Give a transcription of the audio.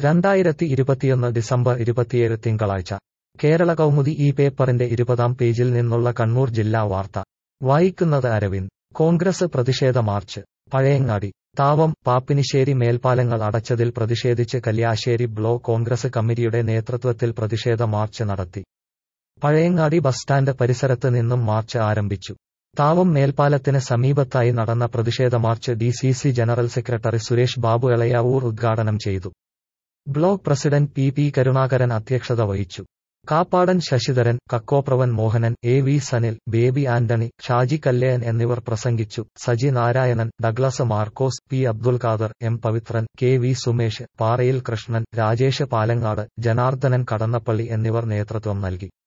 രണ്ടായിരത്തി ഇരുപത്തിയൊന്ന് ഡിസംബർ ഇരുപത്തിയേഴ് തിങ്കളാഴ്ച കേരള കൗമുദി ഈ പേപ്പറിന്റെ ഇരുപതാം പേജിൽ നിന്നുള്ള കണ്ണൂർ ജില്ലാ വാർത്ത വായിക്കുന്നത് അരവിന്ദ് കോൺഗ്രസ് പ്രതിഷേധ മാർച്ച് പഴയങ്ങാടി താവം പാപ്പിനിശ്ശേരി മേൽപ്പാലങ്ങൾ അടച്ചതിൽ പ്രതിഷേധിച്ച് കല്യാശ്ശേരി ബ്ലോക്ക് കോൺഗ്രസ് കമ്മിറ്റിയുടെ നേതൃത്വത്തിൽ പ്രതിഷേധ മാർച്ച് നടത്തി പഴയങ്ങാടി ബസ് സ്റ്റാൻഡ് പരിസരത്ത് നിന്നും മാർച്ച് ആരംഭിച്ചു താവം മേൽപ്പാലത്തിന് സമീപത്തായി നടന്ന പ്രതിഷേധ march D C C general secretary Suresh Babu Elayavoor ഉദ്ഘാടനം ചെയ്തു block president P P Karunakaran അധ്യക്ഷത വഹിച്ചു Kappadan Sasidharan Kakkopravan Mohanan A V Sanil Baby Antony Shaji Kalleyan എന്നിവർ പ്രസംഗിച്ചു Saji Narayanan Douglas Markose P Abdul Khader M Pavithran K V Sumesh Parayil Krishnan Rajesh Palangad Janardhanan Kadannappally എന്നിവർ നേതൃത്വം നൽകി